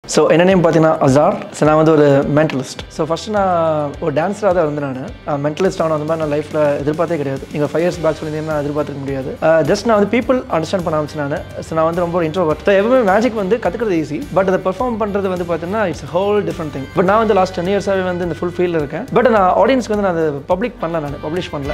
so என்ன name பார்த்தீங்கன்னா Azhar so நான் வந்து ஒரு மென்டலிஸ்ட் ஸோ ஃபஸ்ட்டு நான் ஒரு டான்ஸராக தான் இருந்தேன் நான் மென்டலிஸ்ட் ஆன அந்த மாதிரி நான் லைஃப்பில் எதிர்பார்த்தே கிடையாது நீங்கள் ஃபைவ் இயர்ஸ் பேக் சொல்லியிருந்தீங்கன்னா நான் எதிர்பார்த்துக்க முடியாது ஜஸ்ட் நான் வந்து பீப்புள் அண்டர்ஸ்டாண்ட் பண்ண ஆரம்பிச்சு நான் ஸோ நான் வந்து ரொம்ப இன்ட்ரோவர்ட் ஸோ எப்பவுமே மேஜிக் வந்து கற்றுக்கிறது ஈஸி பட் அதை பெர்ஃபார்ம் பண்ணுறது வந்து பார்த்தீங்கன்னா it's whole different thing but நான் வந்து லாஸ்ட் டென் இயர்ஸாகவே வந்து இந்த ஃபுல் ஃபீல்டில் இருக்கேன் பட் நான் ஆடியன்ஸ்க்கு வந்து நான் அதை பப்ளிக் பண்ணல நான் பப்ளிஷ் பண்ணல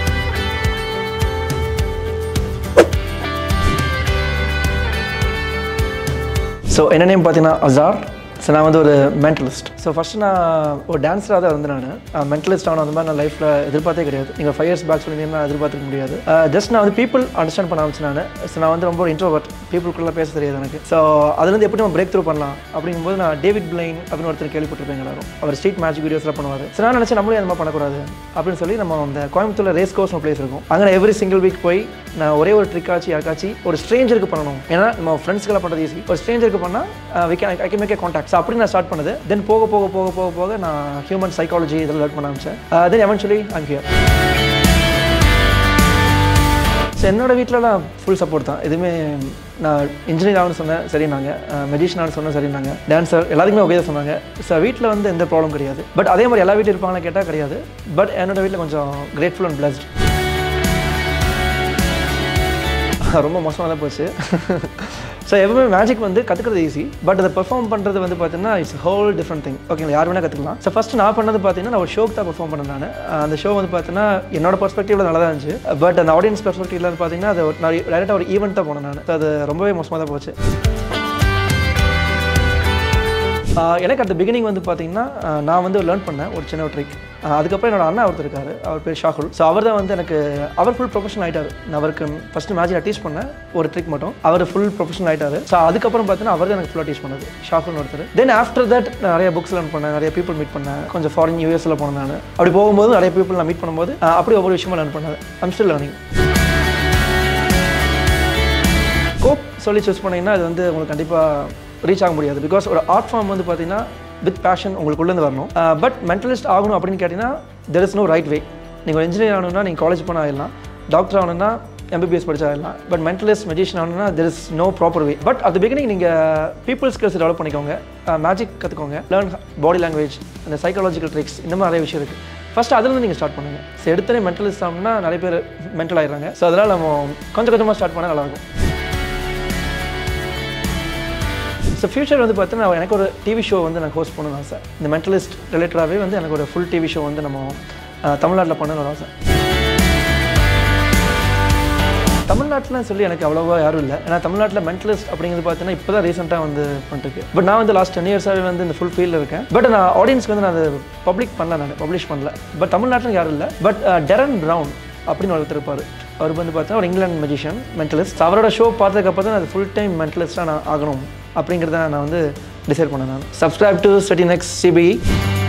ஸோ என்ன நேம் பார்த்தீங்கன்னா அசார் ஸோ நான் வந்து ஒரு மென்டலிஸ்ட் ஸோ ஃபஸ்ட்டு நான் ஒரு டான்ஸராக தான் இருந்தேன் நான் மென்டலிஸ்ட் ஆன அந்த மாதிரி நான் லைஃப்பில் எதிர்பார்த்தே கிடையாது நீங்கள் ஃபைவ் இயர்ஸ் பேக் சொல்லியிருந்தீங்கன்னா நான் எதிர்பார்த்துக்க முடியாது ஜஸ்ட் நான் வந்து பீப்புள் அண்டர்ஸ்டாண்ட் பண்ண ஆரம்பிச்சு நான் ஸோ நான் வந்து ரொம்ப இன்ட்ரோவர்ட் பீப்புளுக்குள்ளே பேச தெரியாது எனக்கு ஸோ அதுலேருந்து எப்படி நம்ம பிரேக் த்ரூ பண்ணலாம் அப்படிங்கும்போது நான் டேவிட் பிளைன் அப்படின்னு ஒருத்தர் கேள்விப்பட்டிருப்பேன் எல்லாரும் அவர் ஸ்ட்ரீட் மேட்ச் வீடியோஸ்லாம் பண்ணுவார் ஸோ நான் நினச்சேன் நம்மளும் அந்த மாதிரி பண்ணக்கூடாது அப்படின்னு சொல்லி நம்ம அந்த கோயம்புத்தூரில் ரேஸ் கோர்ஸ் பிளேஸ் இருக்கும் அங்கே எவ்ரி சிங்கிள் வீக் போய் நான் ஒரே ஒரு ட்ரிக் ஆச்சு யாருக்காச்சு ஒரு ஸ்ட்ரேஞ்சருக்கு பண்ணணும் ஏன்னா நம்ம ஃப்ரெண்ட்ஸ்க்கெல்லாம் பண்ணுறது ஈஸி ஒரு ஸ்ட்ரேஞ்சருக்கு பண்ணால் we can I can make contact so அப்படி நான் ஸ்டார்ட் பண்ணது தென் போக போக போக போக போக நான் ஹியூமன் சைக்காலஜி இதெல்லாம் லேர்ன் பண்ண ஆரம்பிச்சேன் then eventually I'm here so என்னோட வீட்டிலலாம் ஃபுல் சப்போர்ட் தான் எதுவுமே நான் இன்ஜினியர் ஆகணும்னு சொன்னேன் சரினாங்க மெடிஷன் ஆகணும்னு சொன்னேன் சரினாங்க டான்ஸர் எல்லாத்துக்குமே ஒகே தான் சொன்னாங்க ஸோ வீட்டில் வந்து எந்த ப்ராப்ளம் கிடையாது பட் அதே மாதிரி எல்லா வீட்டில் இருப்பாங்கன்னு கேட்டால் கிடையாது பட் என்னோட வீட்டில் கொஞ்சம் கிரேட்ஃபுல் அண்ட் பிளஸ்ட் ரொம்ப மோசமாக தான் போச்சு ஸோ எப்பவுமே மேஜிக் வந்து கற்றுக்கிறது ஈஸி பட் அதை பெர்ஃபார்ம் பண்ணுறது வந்து பார்த்தீங்கன்னா இட்ஸ் ஹோல் டிஃப்ரெண்ட் திங் ஓகேங்களா யார் வேணால் கற்றுக்கலாம் ஸோ ஃபஸ்ட்டு நான் பண்ணது பார்த்தீங்கன்னா நான் ஒரு ஷோக்கு தான் பெர்ஃபார்ம் பண்ணேன் நான் அந்த ஷோ வந்து பார்த்தீங்கன்னா என்னோட பர்ஸ்பெக்டிவ்ல நல்லா தான் இருந்துச்சு பட் அந்த ஆடியன்ஸ் பர்ஸ்பெக்டிவ்ல பார்த்தீங்கன்னா அது ஒரு- நான் டேரெக்டாக ஒரு ஈவெண்ட் தான் போனேன் நான் So அது ரொம்பவே மோசமாக தான் போச்சு ஆஹ் எனக்கு அந்த பிகினிங் வந்து பார்த்தீங்கன்னா ஆஹ் நான் வந்து லேர்ன் பண்ணேன் ஒரு சின்ன ஒரு ட்ரிக் அதுக்கப்புறம் என்னோட அண்ணா ஒருத்தர் இருக்காரு அவர் பேர் ஷாகுல் ஸோ அவர் தான் வந்து எனக்கு அவர் ஃபுல் ப்ரொஃபஷனல் ஆயிட்டாரு நான் அவருக்கு ஃபஸ்ட்டு மேஜிக் டீச் பண்ணேன் ஒரு ட்ரிக் மட்டும் அவர் ஃபுல் ப்ரொஃபஷனல் ஆயிட்டாரு ஸோ அதுக்கப்புறம் பார்த்தீங்கன்னா அவர் தான் எனக்கு ஃபுல்லாக டீச் பண்ணது ஷாகுல் ஒருத்தர் தென் ஆஃப்டர் தட் நிறைய புக்ஸ் லேர்ன் பண்ணேன் நிறைய பீப்புள் மீட் பண்ணேன் கொஞ்சம் ஃபாரின் யூஎஸில் போனேன் நான் அப்படி போகும்போது நிறைய பீப்புள் நான் மீட் பண்ணும்போது ஆஹ் அப்படி ஒவ்வொரு விஷயமா லேர்ன் பண்ணது ஐம் ஸ்டில் லேர்னிங் ஸ்கோப் சொல்லி சூஸ் பண்ணீங்கன்னா அது வந்து உங்களுக்கு கண்டிப்பாக ரீச் ஆக முடியாது பிகாஸ் ஒரு ஆர்ட் ஃபார்ம் வந்து பார்த்தீங்கன்னா வித் பேஷன் உங்களுக்குள்ளேருந்து வரணும் பட் மென்டலிஸ்ட் ஆகணும் அப்படின்னு கேட்டிங்கன்னா there is no right way நீங்கள் ஒரு இன்ஜினியர் ஆகணும்னா நீங்கள் காலேஜ் போனால் ஆயிடலாம் டாக்டர் ஆகணும்னா எம்பிபிஎஸ் படிச்சா ஆயிடலாம் பட் மென்டலிஸ்ட் மெஜிஷியன் ஆகணும்னா there is no proper way but at the beginning நீங்கள் பீப்புள் ஸ்கில்ஸ் டெவலப் பண்ணிக்கோங்க மேஜிக் கற்றுக்கோங்க லேர்ன் பாடி லாங்குவேஜ் இந்த சைக்காலஜிக்கல் ட்ரிக்ஸ் இந்த மாதிரி நிறைய விஷயம் இருக்குது ஃபஸ்ட் அதுலேருந்து நீங்கள் ஸ்டார்ட் பண்ணுங்கள் ஸோ எடுத்தனே மென்டலிஸ்ட் ஆகணும்னா நிறைய பேர் மென்டல் ஆயிடுறாங்க ஸோ அதனால் நம்ம கொஞ்சம் கொஞ்சமாக ஸ்டார்ட் பண்ணால் நல்லாயிருக்கும் ஸோ ஃபியூச்சர் வந்து பார்த்தீங்கன்னா எனக்கு ஒரு டிவி ஷோ வந்து நான் ஹோஸ்ட் பண்ணணும்னு ஆசை இந்த மென்டலிஸ்ட் ரிலேட்டடாகவே வந்து எனக்கு ஒரு ஃபுல் டிவி ஷோ வந்து நம்ம அஹ், தமிழ்நாட்டில் பண்ணணும்னு ஆசை தமிழ்நாட்டில் சொல்லி எனக்கு அவ்வளோவா யாரும் இல்லை ஏன்னா தமிழ்நாட்டில் மென்டலிஸ்ட் அப்படிங்கிறது பார்த்தீங்கன்னா இப்போ தான் ரீசெண்டாக வந்து பண்ணிருக்கு பட் நான் வந்து லாஸ்ட் டென் இயர்ஸாகவே வந்து இந்த ஃபுல் ஃபீல்டில் இருக்கேன் பட் நான் ஆடியன்ஸ்க்கு வந்து நான் அதை பப்ளிக் பண்ணல நான் பப்ளிஷ் பண்ணல பட் தமிழ்நாட்டில் யாரும் இல்லை பட் டெரன் ப்ரவுன் அப்படின்னு ஒருத்தர் இருப்பார் அவர் வந்து பார்த்தீங்கன்னா ஒரு இங்கிலாந்து மெஜிஷியன் மென்டலிஸ்ட் அவரோட ஷோ பார்த்ததுக்கப்புறம் தான் அது ஃபுல் டைம் மென்டலிஸ்ட்டாக நான் ஆகணும் அப்படிங்கிறத நான் வந்து டிசைட் பண்ணேன் நான் subscribe to study next CBE